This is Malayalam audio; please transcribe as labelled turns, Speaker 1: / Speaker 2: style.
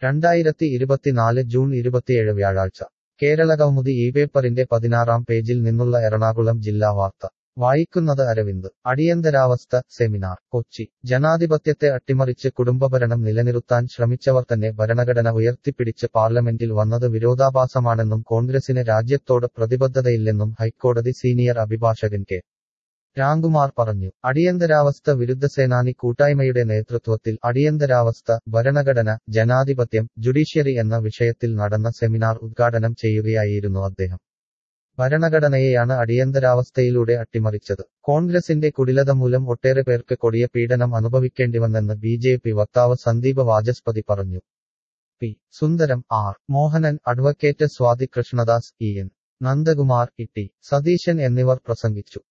Speaker 1: രണ്ടായിരത്തി ഇരുപത്തിനാല് ജൂൺ ഇരുപത്തിയേഴ് വ്യാഴാഴ്ച കേരളകൗമുദി ഈ പേപ്പറിന്റെ പതിനാറാം പേജിൽ നിന്നുള്ള എറണാകുളം ജില്ലാ വാർത്ത വായിക്കുന്നത് അരവിന്ദ് അടിയന്തരാവസ്ഥ സെമിനാർ കൊച്ചി ജനാധിപത്യത്തെ അട്ടിമറിച്ച് കുടുംബഭരണം നിലനിർത്താൻ ശ്രമിച്ചവർ തന്നെ ഭരണഘടന ഉയർത്തിപ്പിടിച്ച് പാർലമെന്റിൽ വന്നത് വിരോധാഭാസമാണെന്നും കോൺഗ്രസിന് രാജ്യത്തോട് പ്രതിബദ്ധതയില്ലെന്നും ഹൈക്കോടതി സീനിയർ അഭിഭാഷകൻ കെ രാംകുമാർ പറഞ്ഞു അടിയന്തരാവസ്ഥ വിരുദ്ധസേനാനി കൂട്ടായ്മയുടെ നേതൃത്വത്തിൽ അടിയന്തരാവസ്ഥ ഭരണഘടന ജനാധിപത്യം ജുഡീഷ്യറി എന്ന വിഷയത്തിൽ നടന്ന സെമിനാർ ഉദ്ഘാടനം ചെയ്യുകയായിരുന്നു അദ്ദേഹം ഭരണഘടനയെയാണ് അടിയന്തരാവസ്ഥയിലൂടെ അട്ടിമറിച്ചത് കോൺഗ്രസിന്റെ കുടിലത മൂലം ഒട്ടേറെ പേർക്ക് കൊടിയ പീഡനം അനുഭവിക്കേണ്ടിവന്നെന്ന് ബി ജെ പി വക്താവ് സന്ദീപ് വാചസ്പതി പറഞ്ഞു P Sundaram R Mohanan advocate Swathi Krishnadas E N Nandakumar E T Satheesan എന്നിവർ പ്രസംഗിച്ചു